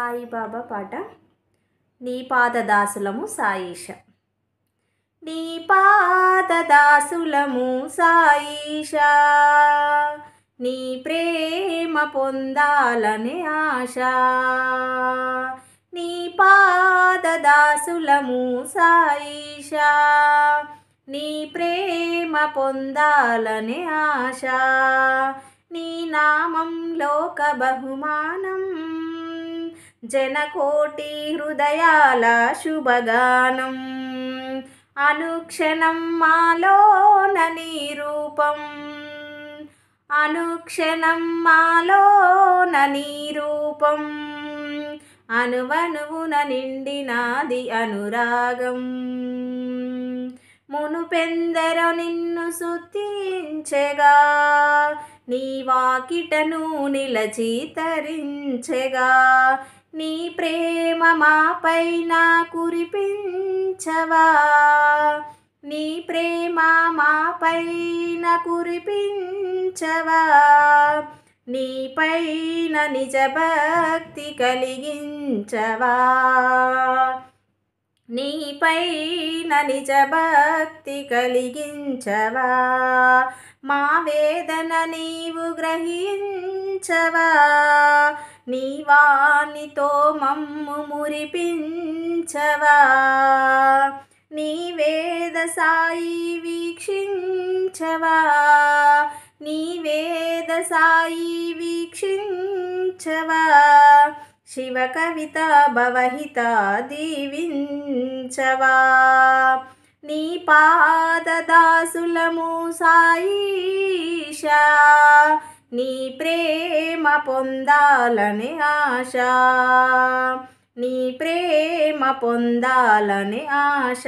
సాయిబాబా పాట నీ పాదదాసులము సాయిష నీ పాదదాసులము సాయిష నీ ప్రేమ పొందాలనే ఆశ నీ పాదదాసులము సాయిష నీ ప్రేమ పొందాలనే ఆశ నీ నామం లోక బహుమానం జనకోటి హృదయాల శుభగానం అనుక్షణం మాలోన నీ రూపం అనుక్షణం మాలోన నీ రూపం అనువనువున నిండినాది అనురాగం మునుపెందరో నిన్ను సుతించెగా నీ వాకిటను నిలచి తరించెగా నీ ప్రేమ మాపైన కురిపించవా నీ ప్రేమ మాపైన కురిపించవా నీ పైన నిజ భక్తి కలిగించవా నీ పైన నిజ భక్తి కలిగించవా మా వేదన నీవు గ్రహించవా నీ వాణితో మమ్ము మురిపించవా నీ వేద సాయి వీక్షించవా నీ వేద సాయి వీక్షించవా శివ కవిత భవహిత దీవించవా నీ పాదదాసులము సాయిషా నీ ప్రేమ పొందాలని ఆశ నీ ప్రేమ పొందాలని ఆశ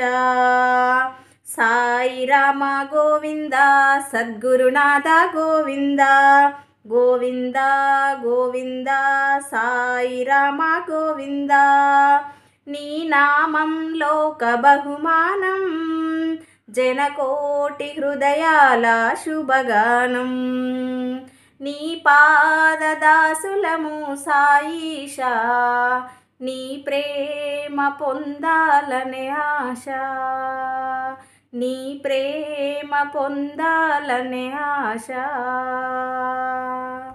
సాయి రామ గోవింద సద్గురునాథ గోవింద గోవింద గోవింద సాయి రామ గోవింద నీ నామం లోక బహుమానం జనకోటి హృదయాల శుభగానం నీ పాదదాసులము సాయిషా నీ ప్రేమ పొందాలనే ఆశ నీ ప్రేమ పొందాలనే ఆశ